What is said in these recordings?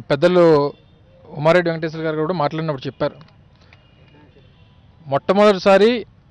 పెద్దలు ఉమారెడ్డి వెంకటేశ్వర గారు కూడా మాట్లాడినప్పుడు చెప్పారు మొట్టమొదటిసారి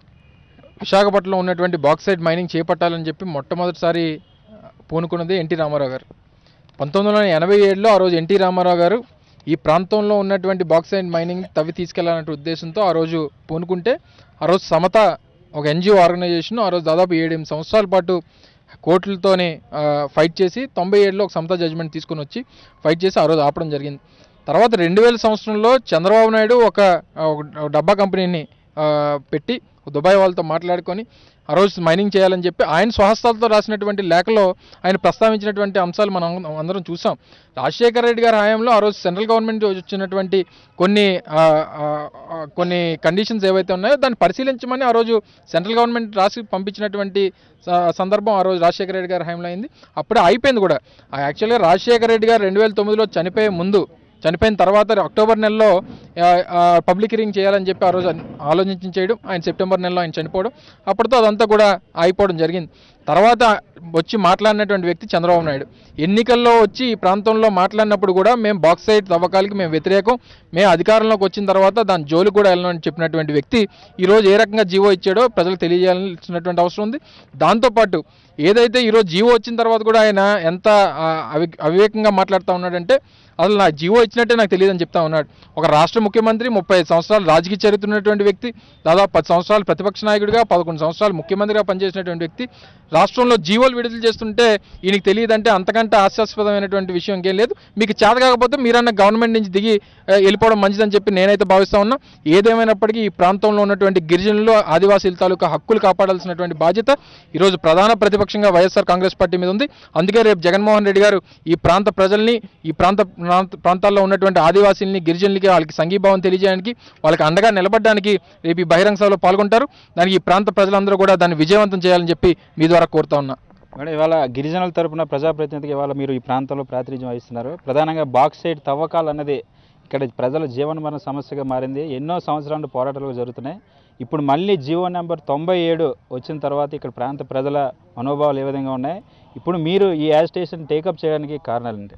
విశాఖపట్నంలో ఉన్నటువంటి బాక్సైడ్ మైనింగ్ చేపట్టాలని చెప్పి మొట్టమొదటిసారి పూనుకున్నది ఎన్టీ రామారావు గారు పంతొమ్మిది వందల ఎనభై ఏడులో ఆ రోజు ఎన్టీ రామారావు గారు ఈ ప్రాంతంలో ఉన్నటువంటి బాక్సైడ్ మైనింగ్ తవ్వి తీసుకెళ్లాలనే ఉద్దేశంతో ఆ రోజు పూనుకుంటే ఆ రోజు సమత ఒక ఎన్జిఓ ఆర్గనైజేషన్ ఆ రోజు దాదాపు ఏడెనిమిది సంవత్సరాల పాటు కోర్టులతోనే ఆ, ఫైట్ చేసి తొంభై ఏడులో ఒక సమతా జడ్జిమెంట్ తీసుకొని వచ్చి ఫైట్ చేసి ఆ రోజు ఆపడం జరిగింది తర్వాత రెండు వేల సంవత్సరంలో చంద్రబాబు నాయుడు ఒక ఆ, ఒక డబ్బా కంపెనీని ఆ, పెట్టి దుబాయ్ వాళ్ళతో మాట్లాడుకొని ఆ రోజు మైనింగ్ చేయాలని చెప్పి ఆయన స్వహస్తాలతో రాసినటువంటి లేఖలో ఆయన ప్రస్తావించినటువంటి అంశాలు మనం అందరం చూసాం రాజశేఖర రెడ్డి గారి హయాంలో ఆ రోజు సెంట్రల్ గవర్నమెంట్ వచ్చినటువంటి కొన్ని ఆ, ఆ, ఆ, కొన్ని కండిషన్స్ ఏవైతే ఉన్నాయో దాన్ని పరిశీలించమని ఆ రోజు సెంట్రల్ గవర్నమెంట్ రాసి పంపించినటువంటి స- సందర్భం ఆ రోజు రాజశేఖర రెడ్డి గారి హయాంలో అయింది అప్పుడే అయిపోయింది కూడా ఆ యాక్చువల్గా రాజశేఖర రెడ్డి గారు రెండు వేల తొమ్మిదిలో చనిపోయే ముందు చనిపోయిన తర్వాత అక్టోబర్ నెలలో ఆ, ఆ, పబ్లిక్ హియరింగ్ చేయాలని చెప్పి ఆ రోజు అన్- ఆలోచించి చేయడం ఆయన సెప్టెంబర్ నెలలో ఆయన చనిపోవడం అప్పటితో అదంతా కూడా అయిపోవడం జరిగింది తర్వాత వచ్చి మాట్లాడినటువంటి వ్యక్తి చంద్రబాబు నాయుడు ఎన్నికల్లో వచ్చి ఈ ప్రాంతంలో మాట్లాడినప్పుడు కూడా మేము బాక్సైడ్ తవ్వకాలకి మేము వ్యతిరేకం మేము అధికారంలోకి వచ్చిన తర్వాత దాని జోలికి కూడా వెళ్ళమని చెప్పినటువంటి వ్యక్తి ఈరోజు ఏ రకంగా జీవో ఇచ్చాడో ప్రజలకు తెలియజేయాల్సినటువంటి అవసరం ఉంది దాంతోపాటు ఏదైతే ఈరోజు జీవో వచ్చిన తర్వాత కూడా ఆయన ఎంత ఆ, అవి అవివేకంగా మాట్లాడుతూ ఉన్నాడంటే అసలు నా జీవో ఇచ్చినట్టే నాకు తెలియదని చెప్తా ఉన్నాడు ఒక రాష్ట్ర ముఖ్యమంత్రి ముప్పై ఐదు సంవత్సరాలు రాజకీయ చరిత్ర ఉన్నటువంటి వ్యక్తి దాదాపు పది సంవత్సరాలు ప్రతిపక్ష నాయకుడిగా పదకొండు సంవత్సరాలు ముఖ్యమంత్రిగా పనిచేసినటువంటి వ్యక్తి రాష్ట్రంలో జీవోలు విడుదల చేస్తుంటే ఈయనకి తెలియదంటే అంతకంటే హాస్యాస్పదమైనటువంటి విషయం ఇంకేం లేదు మీకు చేత కాకపోతే మీరన్న గవర్నమెంట్ నుంచి దిగి ఆ, వెళ్ళిపోవడం మంచిదని చెప్పి నేనైతే భావిస్తా ఉన్నా ఏదేమైనప్పటికీ ఈ ప్రాంతంలో ఉన్నటువంటి గిరిజనులు ఆదివాసీల తాలూకా హక్కులు కాపాడాల్సినటువంటి బాధ్యత ఈరోజు ప్రధాన ప్రతిపక్షంగా వైఎస్ఆర్ కాంగ్రెస్ పార్టీ మీద ఉంది అందుకే రేపు జగన్మోహన్ రెడ్డి గారు ఈ ప్రాంత ప్రజల్ని ఈ ప్రాంత ప్రాంత- ప్రాంతాల్లో ఉన్నటువంటి ఆదివాసీల్ని గిరిజనులకి వాళ్ళకి సంఘీభావం తెలియజేయడానికి వాళ్ళకి అండగా నిలబడడానికి రేపు ఈ బహిరంగ సభలో పాల్గొంటారు దానికి ఈ ప్రాంత ప్రజలందరూ కూడా దాన్ని విజయవంతం చేయాలని చెప్పి మీ ద్వారా కోరుతా ఉన్నా మేడం ఇవాళ గిరిజనుల తరపున ప్రజాప్రతినిధిగా ఇవాళ మీరు ఈ ప్రాంతంలో ప్రాతినిధ్యం వహిస్తున్నారు ప్రధానంగా బాక్సైడ్ తవ్వకాలు అన్నది ఇక్కడ ప్రజల జీవన మరణ సమస్యగా మారింది ఎన్నో సంవత్సరాలు పోరాటాలు జరుగుతున్నాయి ఇప్పుడు మళ్ళీ జీవో నెంబర్ తొంభై ఏడు వచ్చిన తర్వాత ఇక్కడ ప్రాంత ప్రజల మనోభావాలు ఏ విధంగా ఉన్నాయి ఇప్పుడు మీరు ఈ యాజిటేషన్ టేకప్ చేయడానికి కారణాలు ఏంటి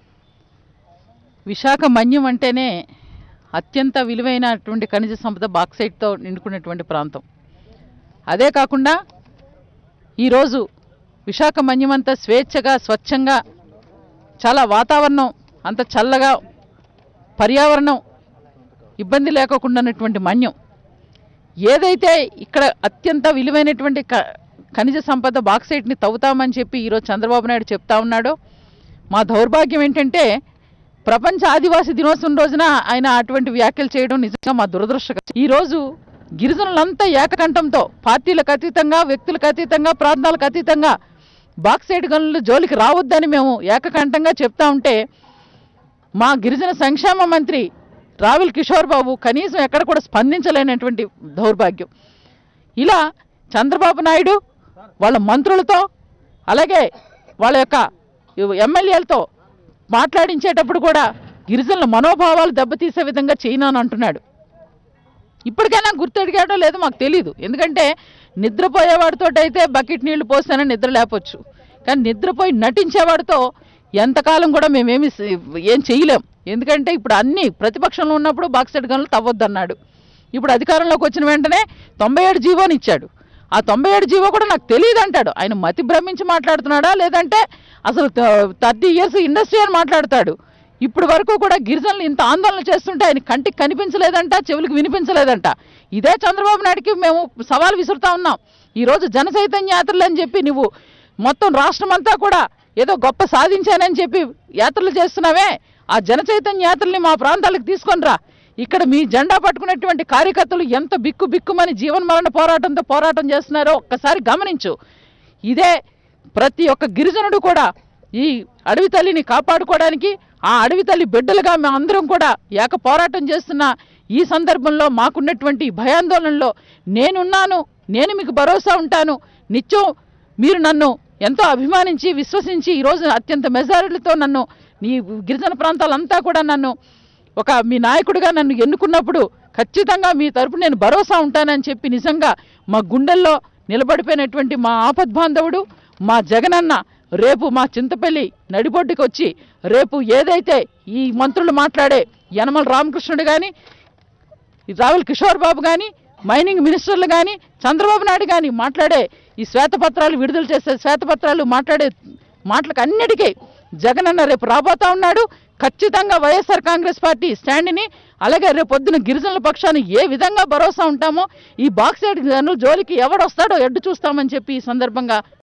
విశాఖ మన్యం అంటేనే అత్యంత విలువైనటువంటి ఖనిజ సంపద బాక్సైట్తో నిండుకున్నటువంటి ప్రాంతం అదే కాకుండా ఈరోజు విశాఖ మన్యం అంతా స్వేచ్ఛగా స్వచ్ఛంగా చాలా వాతావరణం అంత చల్లగా పర్యావరణం ఇబ్బంది లేకోకుండా ఉన్నటువంటి మన్యం ఏదైతే ఇక్కడ అత్యంత విలువైనటువంటి క ఖనిజ సంపద బాక్సైట్ని తవ్వుతామని చెప్పి ఈరోజు చంద్రబాబు నాయుడు చెప్తా ఉన్నాడో మా దౌర్భాగ్యం ఏంటంటే ప్రపంచ ఆదివాసీ దినోత్సవం రోజున ఆయన అటువంటి వ్యాఖ్యలు చేయడం నిజంగా మా దురదృష్టకరం ఈరోజు గిరిజనులంతా ఏకకంఠంతో పార్టీలకు అతీతంగా వ్యక్తులకు అతీతంగా ప్రాంతాలకు అతీతంగా బాక్సైడ్ గనులు జోలికి రావద్దని మేము ఏకకంఠంగా చెప్తా ఉంటే మా గిరిజన సంక్షేమ మంత్రి రావిల్ కిషోర్ బాబు కనీసం ఎక్కడ కూడా స్పందించలేనటువంటి దౌర్భాగ్యం ఇలా చంద్రబాబు నాయుడు వాళ్ళ మంత్రులతో అలాగే వాళ్ళ యొక్క ఎమ్మెల్యేలతో మాట్లాడించేటప్పుడు కూడా గిరిజనుల మనోభావాలు దెబ్బతీసే విధంగా చేయను అంటున్నాడు ఇప్పటికైనా గుర్తెడిగాడో లేదో మాకు తెలియదు ఎందుకంటే నిద్రపోయేవాడితో అయితే బకెట్ నీళ్లు పోస్తానని నిద్ర లేపొచ్చు కానీ నిద్రపోయి నటించేవాడితో ఎంతకాలం కూడా మేమేమి స- ఏం చేయలేం ఎందుకంటే ఇప్పుడు అన్ని ప్రతిపక్షంలో ఉన్నప్పుడు బాక్సెట్ గన్లు తవ్వొద్దన్నాడు ఇప్పుడు అధికారంలోకి వచ్చిన వెంటనే తొంభై ఏడు జీవోని ఇచ్చాడు ఆ తొంభై ఏడు జీవో కూడా నాకు తెలియదు అంటాడు ఆయన మతి భ్రమించి మాట్లాడుతున్నాడా లేదంటే అసలు థర్టీ ఇయర్స్ ఇండస్ట్రీ అని మాట్లాడతాడు ఇప్పుడు వరకు కూడా గిరిజనులు ఇంత ఆందోళన చేస్తుంటే ఆయన కంటికి కనిపించలేదంట చెవులకు వినిపించలేదంట ఇదే చంద్రబాబు నాయుడికి మేము సవాల్ విసురుతా ఉన్నాం ఈరోజు జన చైతన్య యాత్రలు అని చెప్పి నువ్వు మొత్తం రాష్ట్రం అంతా కూడా ఏదో గొప్ప సాధించానని చెప్పి యాత్రలు చేస్తున్నావే ఆ జన చైతన్య యాత్రల్ని మా ప్రాంతాలకు తీసుకొని రా ఇక్కడ మీ జెండా పట్టుకున్నటువంటి కార్యకర్తలు ఎంత బిక్కు బిక్కుమని జీవన మరణ పోరాటంతో పోరాటం చేస్తున్నారో ఒక్కసారి గమనించు ఇదే ప్రతి ఒక్క గిరిజనుడు కూడా ఈ అడవి తల్లిని కాపాడుకోవడానికి ఆ అడవి తల్లి బిడ్డలుగా మేము అందరం కూడా ఏక పోరాటం చేస్తున్న ఈ సందర్భంలో మాకున్నటువంటి భయాందోళనలో నేనున్నాను నేను మీకు భరోసా ఉంటాను నిత్యం మీరు నన్ను ఎంతో అభిమానించి విశ్వసించి ఈరోజు అత్యంత మెజారిటీతో నన్ను ఈ గిరిజన ప్రాంతాలంతా కూడా నన్ను ఒక మీ నాయకుడిగా నన్ను ఎన్నుకున్నప్పుడు ఖచ్చితంగా మీ తరపు నేను భరోసా ఉంటానని చెప్పి నిజంగా మా గుండెల్లో నిలబడిపోయినటువంటి మా ఆపద్బాంధవుడు మా జగనన్న రేపు మా చింతపల్లి నడిబొడ్డుకి వచ్చి రేపు ఏదైతే ఈ మంత్రులు మాట్లాడే యనమల రామకృష్ణుడు కానీ రావుల్ కిషోర్ బాబు కానీ మైనింగ్ మినిస్టర్లు కానీ చంద్రబాబు నాయుడు కానీ మాట్లాడే ఈ శ్వేతపత్రాలు విడుదల చేసే శ్వేతపత్రాలు మాట్లాడే మాటలకు అన్నిటికీ జగనన్న రేపు రాబోతా ఉన్నాడు ఖచ్చితంగా వైఎస్ఆర్ కాంగ్రెస్ పార్టీ స్టాండ్ని అలాగే రేపు పొద్దున గిరిజనుల పక్షాన్ని ఏ విధంగా భరోసా ఉంటామో ఈ బాక్సైడ్ జోలికి ఎవడొస్తాడో ఎడ్డు చూస్తామని చెప్పి ఈ సందర్భంగా